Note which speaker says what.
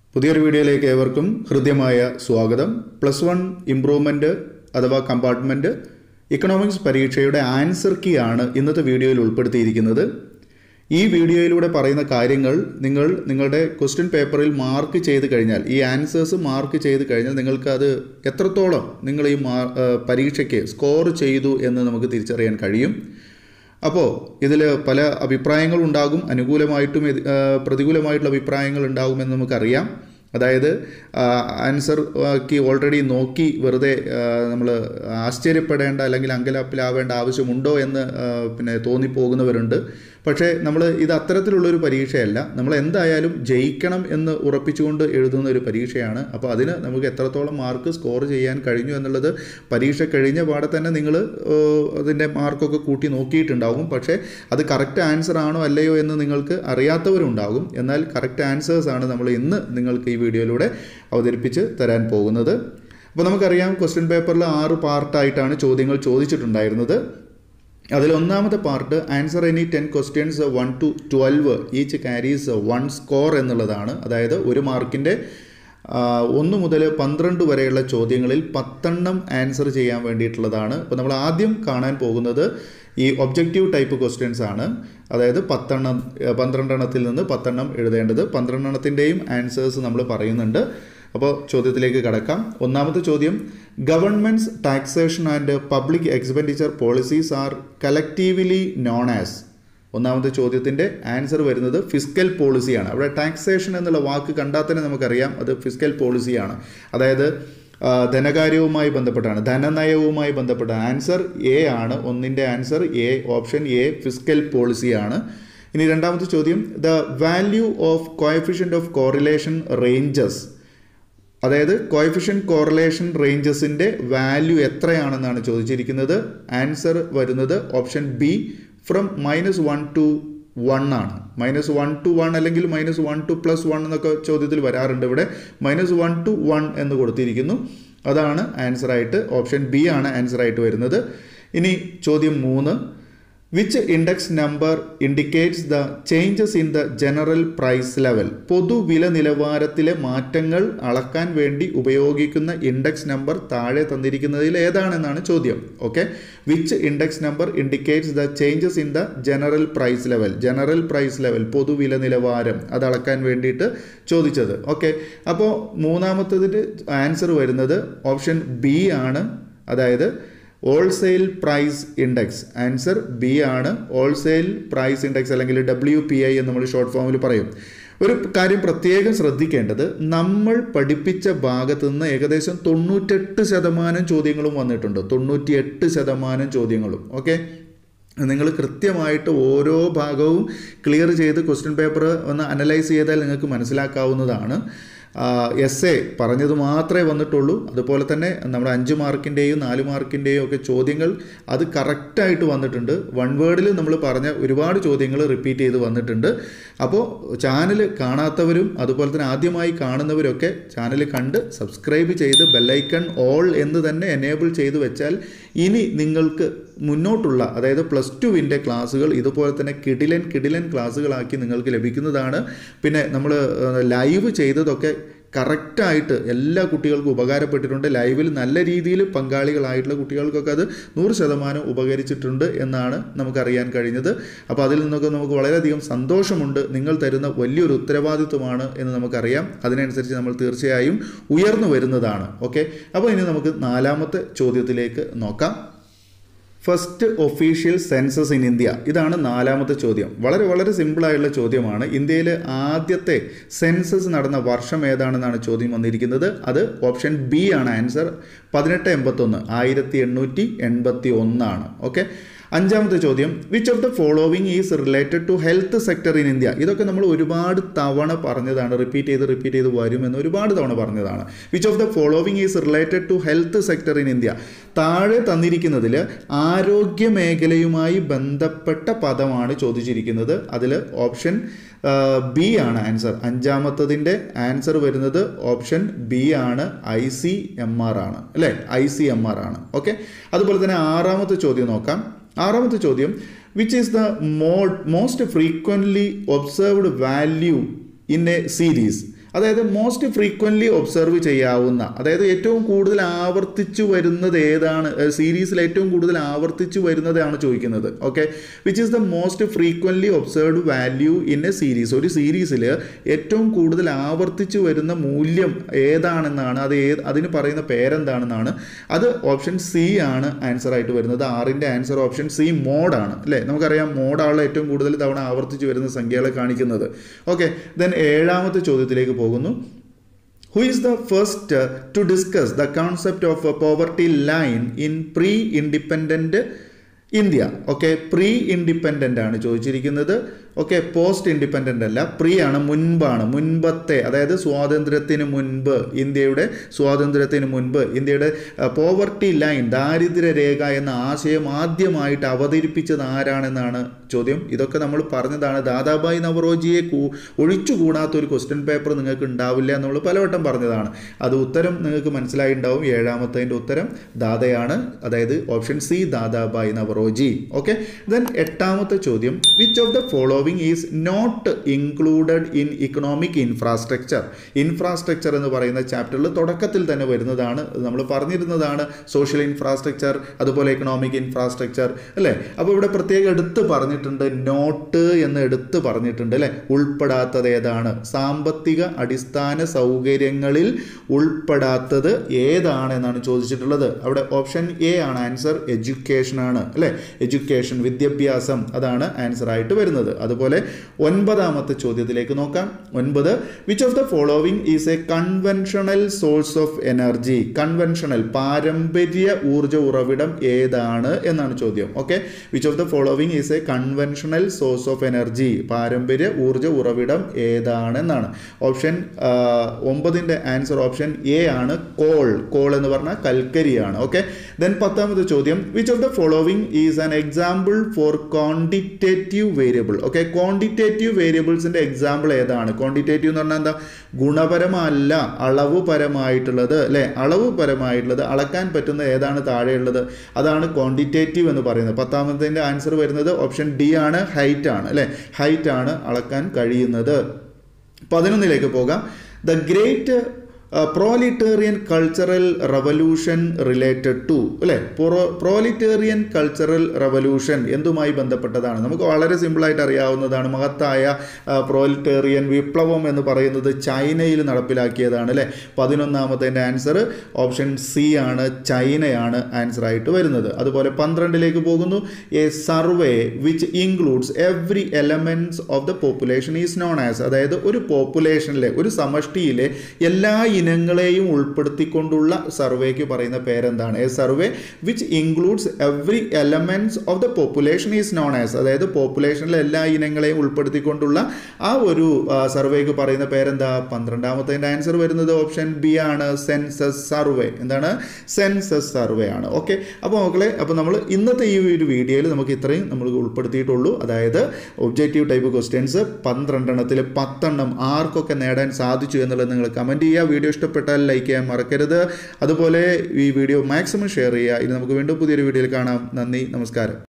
Speaker 1: പുതിയൊരു വീഡിയോയിലേക്ക് ഏവർക്കും ഹൃദ്യമായ സ്വാഗതം പ്ലസ് വൺ ഇംപ്രൂവ്മെൻറ്റ് അഥവാ കമ്പാർട്ട്മെൻറ്റ് ഇക്കണോമിക്സ് പരീക്ഷയുടെ ആൻസർ കീ ആണ് ഇന്നത്തെ വീഡിയോയിൽ ഉൾപ്പെടുത്തിയിരിക്കുന്നത് ഈ വീഡിയോയിലൂടെ പറയുന്ന കാര്യങ്ങൾ നിങ്ങൾ നിങ്ങളുടെ ക്വസ്റ്റ്യൻ പേപ്പറിൽ മാർക്ക് ചെയ്ത് കഴിഞ്ഞാൽ ഈ ആൻസേഴ്സ് മാർക്ക് ചെയ്ത് കഴിഞ്ഞാൽ നിങ്ങൾക്ക് അത് എത്രത്തോളം നിങ്ങൾ ഈ മാ ആ, പരീക്ഷയ്ക്ക് സ്കോർ ചെയ്തു എന്ന് നമുക്ക് തിരിച്ചറിയാൻ കഴിയും അപ്പോൾ ഇതിൽ പല അഭിപ്രായങ്ങളുണ്ടാകും അനുകൂലമായിട്ടും എതി- ആ, പ്രതികൂലമായിട്ടുള്ള അഭിപ്രായങ്ങൾ ഉണ്ടാകുമെന്ന് നമുക്കറിയാം അതായത് ആൻസർ ക്ക് ഓൾറെഡി നോക്കി വെറുതെ നമ്മൾ ആശ്ചര്യപ്പെടേണ്ട അല്ലെങ്കിൽ അങ്കലാപ്പിലാവേണ്ട ആവശ്യമുണ്ടോ എന്ന് ആ, പിന്നെ തോന്നിപ്പോകുന്നവരുണ്ട് പക്ഷേ നമ്മൾ ഇത് അത്തരത്തിലുള്ളൊരു പരീക്ഷയല്ല നമ്മൾ എന്തായാലും ജയിക്കണം എന്ന് ഉറപ്പിച്ചുകൊണ്ട് എഴുതുന്ന ഒരു പരീക്ഷയാണ് അപ്പോൾ അതിന് നമുക്ക് എത്രത്തോളം മാർക്ക് സ്കോർ ചെയ്യാൻ കഴിഞ്ഞു എന്നുള്ളത് പരീക്ഷ കഴിഞ്ഞ പാടെ തന്നെ നിങ്ങൾ അതിൻ്റെ മാർക്കൊക്കെ കൂട്ടി നോക്കിയിട്ടുണ്ടാകും പക്ഷേ അത് കറക്റ്റ് ആൻസർ ആണോ അല്ലയോ എന്ന് നിങ്ങൾക്ക് അറിയാത്തവരുണ്ടാകും എന്നാൽ കറക്റ്റ് ആൻസേഴ്സ് ആണ് നമ്മൾ ഇന്ന് നിങ്ങൾക്ക് ഈ വീഡിയോയിലൂടെ അവതരിപ്പിച്ച് തരാൻ പോകുന്നത് അപ്പോൾ നമുക്കറിയാം ക്വസ്റ്റ്യൻ പേപ്പറിൽ ആറ് പാർട്ടായിട്ടാണ് ചോദ്യങ്ങൾ ചോദിച്ചിട്ടുണ്ടായിരുന്നത് അതിൽ ഒന്നാമത്തെ part answer any ten questions one to twelve each carries one score എന്നുള്ളതാണ് അതായത് ഒരു മാർക്കിൻ്റെ ഒന്ന് മുതൽ പന്ത്രണ്ട് വരെയുള്ള ചോദ്യങ്ങളിൽ പത്തെണ്ണം ആൻസർ ചെയ്യാൻ വേണ്ടിയിട്ടുള്ളതാണ് അപ്പോൾ നമ്മൾ ആദ്യം കാണാൻ പോകുന്നത് ഈ ഒബ്ജക്റ്റീവ് ടൈപ്പ് ക്വസ്റ്റ്യൻസ് ആണ് അതായത് പത്തെണ്ണം ഏഹ് പന്ത്രണ്ടെണ്ണത്തിൽ നിന്ന് പത്തെണ്ണം എഴുതേണ്ടത് പന്ത്രണ്ടെണ്ണത്തിൻ്റെയും ആൻസേഴ്സ് നമ്മൾ പറയുന്നുണ്ട് അപ്പോൾ ചോദ്യത്തിലേക്ക് കടക്കാം ഒന്നാമത്തെ ചോദ്യം governments taxation and public expenditure policies are collectively known as ഒന്നാമത്തെ ചോദ്യത്തിൻ്റെ ആൻസർ വരുന്നത് ഫിസ്ക്കൽ പോളിസിയാണ് അവിടെ ടാക്സേഷൻ എന്നുള്ള വാക്ക് കണ്ടാൽ തന്നെ നമുക്കറിയാം അത് ഫിസ്ക്കൽ പോളിസിയാണ് അതായത് ആ, ധനകാര്യവുമായി ബന്ധപ്പെട്ടാണ് ധനനയവുമായി ബന്ധപ്പെട്ട ആൻസർ എ ആണ് ഒന്നിൻ്റെ answer A option A fiscal പോളിസിയാണ് ഇനി രണ്ടാമത്തെ ചോദ്യം the value of coefficient of correlation ranges അതായത് കോയഫിഷ്യൻ കോറിലേഷൻ റേഞ്ചസിൻ്റെ വാല്യൂ എത്രയാണെന്നാണ് ചോദിച്ചിരിക്കുന്നത് ആൻസർ വരുന്നത് option B from minus one to one ആണ് മൈനസ് വൺ ടു വൺ അല്ലെങ്കിൽ minus one to plus one എന്നൊക്കെ ചോദ്യത്തിൽ വരാറുണ്ട് ഇവിടെ മൈനസ് വൺ ടു വൺ എന്ന് കൊടുത്തിരിക്കുന്നു അതാണ് ആൻസറായിട്ട് ഓപ്ഷൻ ബി ആണ് ആൻസറായിട്ട് വരുന്നത് ഇനി ചോദ്യം മൂന്ന് which index number indicates the changes in the general price level പൊതുവില നിലവാരത്തിലെ മാറ്റങ്ങൾ അളക്കാൻ വേണ്ടി ഉപയോഗിക്കുന്ന ഇൻഡെക്സ് നമ്പർ താഴെ തന്നിരിക്കുന്നതിൽ ഏതാണെന്നാണ് ചോദ്യം okay which index number indicates the changes in the general price level general price level പൊതുവില നിലവാരം അത് അളക്കാൻ വേണ്ടിയിട്ട് ചോദിച്ചത് ഓക്കെ അപ്പോൾ മൂന്നാമത്തതിന് ആൻസർ വരുന്നത് ഓപ്ഷൻ ബി ആണ് അതായത് wholesale price index answer B ആണ് ഹോൾസെയിൽ പ്രൈസ് ഇൻഡെക്സ് അല്ലെങ്കിൽ ഡബ്ല്യു പി ഐ എന്ന് നമ്മൾ ഷോർട്ട് ഫോമിൽ പറയും ഒരു കാര്യം പ്രത്യേകം ശ്രദ്ധിക്കേണ്ടത് നമ്മൾ പഠിപ്പിച്ച ഭാഗത്ത് നിന്ന് ഏകദേശം തൊണ്ണൂറ്റെട്ട് ശതമാനം ചോദ്യങ്ങളും വന്നിട്ടുണ്ട് തൊണ്ണൂറ്റിയെട്ട് ശതമാനം ചോദ്യങ്ങളും ഓക്കെ നിങ്ങൾ കൃത്യമായിട്ട് ഓരോ ഭാഗവും ക്ലിയർ ചെയ്ത് ക്വസ്റ്റ്യൻ പേപ്പർ ഒന്ന് അനലൈസ് ചെയ്താൽ നിങ്ങൾക്ക് മനസ്സിലാക്കാവുന്നതാണ് എസ് എ പറഞ്ഞത് മാത്രമേ വന്നിട്ടുള്ളൂ അതുപോലെ തന്നെ നമ്മുടെ അഞ്ച് മാർക്കിൻ്റെയും നാല് മാർക്കിൻ്റെയും ഒക്കെ ചോദ്യങ്ങൾ അത് കറക്റ്റായിട്ട് വന്നിട്ടുണ്ട് വൺ വേർഡിൽ നമ്മൾ പറഞ്ഞ ഒരുപാട് ചോദ്യങ്ങൾ റിപ്പീറ്റ് ചെയ്ത് വന്നിട്ടുണ്ട് അപ്പോൾ ചാനൽ കാണാത്തവരും അതുപോലെ തന്നെ ആദ്യമായി കാണുന്നവരൊക്കെ ചാനൽ കണ്ട് സബ്സ്ക്രൈബ് ചെയ്ത് ബെല്ലൈക്കൺ ഓൾ എന്ന് തന്നെ എനേബിൾ ചെയ്ത് വെച്ചാൽ ഇനി നിങ്ങൾക്ക് മുന്നോട്ടുള്ള അതായത് പ്ലസ് ടുവിൻ്റെ ക്ലാസ്സുകൾ ഇതുപോലെ തന്നെ കിടിലൻ കിടിലൻ ക്ലാസ്സുകളാക്കി നിങ്ങൾക്ക് ലഭിക്കുന്നതാണ് പിന്നെ നമ്മൾ ലൈവ് ചെയ്തതൊക്കെ കറക്റ്റായിട്ട് എല്ലാ കുട്ടികൾക്കും ഉപകാരപ്പെട്ടിട്ടുണ്ട് ലൈവിൽ നല്ല രീതിയിൽ പങ്കാളികളായിട്ടുള്ള കുട്ടികൾക്കൊക്കെ അത് നൂറ് ശതമാനം ഉപകരിച്ചിട്ടുണ്ട് എന്നാണ് നമുക്കറിയാൻ കഴിഞ്ഞത് അപ്പോൾ അതിൽ നിന്നൊക്കെ നമുക്ക് വളരെയധികം സന്തോഷമുണ്ട് നിങ്ങൾ തരുന്ന വലിയൊരു ഉത്തരവാദിത്വമാണ് എന്ന് നമുക്കറിയാം അതിനനുസരിച്ച് നമ്മൾ തീർച്ചയായും ഉയർന്നു വരുന്നതാണ് ഓക്കെ അപ്പോൾ ഇനി നമുക്ക് നാലാമത്തെ ചോദ്യത്തിലേക്ക് നോക്കാം first official census in India ഇതാണ് നാലാമത്തെ ചോദ്യം വളരെ വളരെ സിമ്പിളായുള്ള ചോദ്യമാണ് ഇന്ത്യയിൽ ആദ്യത്തെ സെൻസസ് നടന്ന വർഷം ഏതാണെന്നാണ് ചോദ്യം വന്നിരിക്കുന്നത് അത് ഓപ്ഷൻ ബി ആണ് ആൻസർ പതിനെട്ട് എൺപത്തൊന്ന് ആയിരത്തി എണ്ണൂറ്റി എൺപത്തി ഒന്നാണ് ഓക്കെ അഞ്ചാമത്തെ ചോദ്യം which of the following is related to health sector in India ഇതൊക്കെ നമ്മൾ ഒരുപാട് തവണ പറഞ്ഞതാണ് റിപ്പീറ്റ് ചെയ്ത് റിപ്പീറ്റ് ചെയ്ത് വരുമെന്ന് ഒരുപാട് തവണ പറഞ്ഞതാണ് which of the following is related to health sector in India താഴെ തന്നിരിക്കുന്നതിൽ ആരോഗ്യ മേഖലയുമായി ബന്ധപ്പെട്ട പദമാണ് ചോദിച്ചിരിക്കുന്നത് അതിൽ ഓപ്ഷൻ ബി ആണ് ആൻസർ അഞ്ചാമത്തതിൻ്റെ ആൻസർ വരുന്നത് ഓപ്ഷൻ ബി ആണ് ഐ സി എം ആർ ആണ് അല്ലേ ഐ സി എം ആർ ആണ് ഓക്കെ അതുപോലെ തന്നെ ആറാമത്തെ ചോദ്യം നോക്കാം ആറാമത്തെ ചോദ്യം which is the mo most frequently observed value in a series അതായത് മോസ്റ്റ് ഫ്രീക്വൻ്റ്ലി ഒബ്സർവ് ചെയ്യാവുന്ന അതായത് ഏറ്റവും കൂടുതൽ ആവർത്തിച്ചു വരുന്നത് ഏതാണ് സീരീസിൽ ഏറ്റവും കൂടുതൽ ആവർത്തിച്ചു വരുന്നതാണ് ചോദിക്കുന്നത് okay which is the most frequently observed value in a series ഒരു സീരീസിൽ ഏറ്റവും കൂടുതൽ ആവർത്തിച്ചു വരുന്ന മൂല്യം ഏതാണെന്നാണ് അത് ഏത് അതിന് പറയുന്ന പേരെന്താണെന്നാണ് അത് ഓപ്ഷൻ സി ആണ് ആൻസർ ആയിട്ട് വരുന്നത് ആറിൻ്റെ ആൻസർ ഓപ്ഷൻ സി മോഡാണ് അല്ലേ നമുക്കറിയാം മോഡാണല്ലോ ഏറ്റവും കൂടുതൽ തവണ ആവർത്തിച്ച് വരുന്ന സംഖ്യകളെ കാണിക്കുന്നത് ഓക്കെ ദെൻ ഏഴാമത്തെ ചോദ്യത്തിലേക്ക് പോകുന്നു who is the first to discuss the concept of poverty line in pre independent India okay pre independent ആണ് ചോദിച്ചിരിക്കുന്നത് ഓക്കെ പോസ്റ്റ് ഇൻഡിപെൻഡൻ്റ് അല്ല പ്രീ ആണ് മുൻപാണ് മുൻപത്തെ അതായത് സ്വാതന്ത്ര്യത്തിന് മുൻപ് ഇന്ത്യയുടെ സ്വാതന്ത്ര്യത്തിന് മുൻപ് ഇന്ത്യയുടെ പോവർട്ടി ലൈൻ ദാരിദ്ര്യ രേഖ എന്ന ആശയം ആദ്യമായിട്ട് അവതരിപ്പിച്ചത് ആരാണെന്നാണ് ചോദ്യം ഇതൊക്കെ നമ്മൾ പറഞ്ഞതാണ് ദാദാബായി നവറോജിയെ കൂ ഒഴിച്ചുകൂടാത്ത ഒരു ക്വസ്റ്റ്യൻ പേപ്പർ നിങ്ങൾക്ക് ഉണ്ടാവില്ല എന്ന് നമ്മൾ പലവട്ടം പറഞ്ഞതാണ് അത് ഉത്തരം നിങ്ങൾക്ക് മനസ്സിലായി ഉണ്ടാവും ഏഴാമത്തതിൻ്റെ ഉത്തരം ദാദയാണ് അതായത് option C Dadabhai Naoroji okay then എട്ടാമത്തെ ചോദ്യം which of the following is not included in economic infrastructure infrastructure എന്ന് പറയുന്ന ചാപ്റ്ററിൽ തുടക്കത്തിൽ തന്നെ വരുന്നതാണ് നമ്മൾ പറഞ്ഞിരുന്നതാണ് സോഷ്യൽ ഇൻഫ്രാസ്ട്രക്ചർ അതുപോലെ എക്കണോമിക് ഇൻഫ്രാസ്ട്രക്ചർ അല്ലേ അപ്പോൾ ഇവിടെ പ്രത്യേകം എടുത്ത് പറഞ്ഞിട്ടുണ്ട് നോട്ട് എന്ന് എടുത്ത് പറഞ്ഞിട്ടുണ്ട് അല്ലേ ഉൾപ്പെടാത്തത് ഏതാണ് സാമ്പത്തിക അടിസ്ഥാന സൗകര്യങ്ങളിൽ ഉൾപ്പെടാത്തത് ഏതാണ് എന്നാണ് ചോദിച്ചിട്ടുള്ളത് അവിടെ ഓപ്ഷൻ എ ആണ് ആൻസർ എഡ്യൂക്കേഷൻ ആണ് അല്ലേ എഡ്യൂക്കേഷൻ വിദ്യാഭ്യാസം അതാണ് ആൻസർ ആയിട്ട് വരുന്നത് അതുപോലെ ഒൻപതാമത്തെ ചോദ്യത്തിലേക്ക് നോക്കാം ഒൻപത് which of the following is a conventional source of energy conventional പാരമ്പര്യ ഊർജ്ജ ഉറവിടം ഏതാണ് എന്നാണ് ചോദ്യം okay which of the following is a conventional source of energy പാരമ്പര്യ ഊർജ്ജ ഉറവിടം ഏതാണെന്നാണ് ഓപ്ഷൻ ഒമ്പതിൻ്റെ ആൻസർ ഓപ്ഷൻ എ ആണ് കോൾ കോൾ എന്ന് പറഞ്ഞാൽ കൽക്കരിയാണ് ഓക്കെ ദെൻ പത്താമത്തെ ചോദ്യം which of the following is an example for quantitative variable okay quantitative വേരിയബിൾസിൻ്റെ എക്സാമ്പിൾ ഏതാണ് ക്വാണ്ടിറ്റേറ്റീവ് എന്ന് പറഞ്ഞാൽ എന്താ ഗുണപരമല്ല അളവ് പരമായിട്ടുള്ളത് അല്ലേ അളവ് പരമായിട്ടുള്ളത് അളക്കാൻ പറ്റുന്ന ഏതാണ് താഴെയുള്ളത് അതാണ് ക്വാണ്ടിറ്റേറ്റീവ് എന്ന് പറയുന്നത് പത്താമത്തിൻ്റെ ആൻസർ വരുന്നത് ഓപ്ഷൻ ഡി ആണ് ഹൈറ്റ് ആണ് അല്ലേ ഹൈറ്റ് ആണ് അളക്കാൻ കഴിയുന്നത് പതിനൊന്നിലേക്ക് പോകാം the great proletarian cultural revolution related to അല്ലേ പ്രോലിറ്റേറിയൻ കൾച്ചറൽ റവല്യൂഷൻ എന്തുമായി ബന്ധപ്പെട്ടതാണ് നമുക്ക് വളരെ സിമ്പിളായിട്ട് അറിയാവുന്നതാണ് മഹത്തായ പ്രോലിറ്റേറിയൻ വിപ്ലവം എന്ന് പറയുന്നത് ചൈനയിൽ നടപ്പിലാക്കിയതാണ് അല്ലേ പതിനൊന്നാമത്തെ ആൻസർ ഓപ്ഷൻ സി ആണ് ചൈനയാണ് ആൻസർ ആയിട്ട് വരുന്നത് അതുപോലെ പന്ത്രണ്ടിലേക്ക് പോകുന്നു a survey which includes every elements of the population is known as അതായത് ഒരു പോപ്പുലേഷനിലെ ഒരു സമഷ്ടിയിലെ എല്ലാ ഇനങ്ങളെയും ഉൾപ്പെടുത്തിക്കൊണ്ടുള്ള സർവേക്ക് പറയുന്ന പേരെന്താണ് a survey which includes every elements of the population is known as അതായത് പോപ്പുലേഷനിലെ എല്ലാ ഇനങ്ങളെയും ഉൾപ്പെടുത്തിക്കൊണ്ടുള്ള ആ ഒരു സർവേക്ക് പറയുന്ന പേരെന്താ പന്ത്രണ്ടാമത്തെ ആൻസർ വരുന്നത് ഓപ്ഷൻ ബി ആണ് സെൻസസ് സർവേ എന്താണ് സെൻസസ് സർവേ ആണ് ഓക്കെ അപ്പോൾ മക്കളെ അപ്പോൾ നമ്മൾ ഇന്നത്തെ ഈ ഒരു വീഡിയോയിൽ നമുക്ക് ഇത്രയും നമ്മൾ ഉൾപ്പെടുത്തിയിട്ടുള്ളൂ അതായത് ഒബ്ജക്റ്റീവ് ടൈപ്പ് ക്വസ്റ്റ്യൻസ് പന്ത്രണ്ടെണ്ണത്തിൽ പത്തെണ്ണം ആർക്കൊക്കെ നേടാൻ സാധിച്ചു എന്നുള്ളത് നിങ്ങൾ കമൻറ്റ് ചെയ്യുക വീഡിയോ ഇഷ്ടപ്പെട്ടാൽ ലൈക്ക് ചെയ്യാൻ മറക്കരുത് അതുപോലെ ഈ വീഡിയോ മാക്സിമം ഷെയർ ചെയ്യുക ഇനി നമുക്ക് വീണ്ടും പുതിയൊരു വീഡിയോയിൽ കാണാം നന്ദി നമസ്കാരം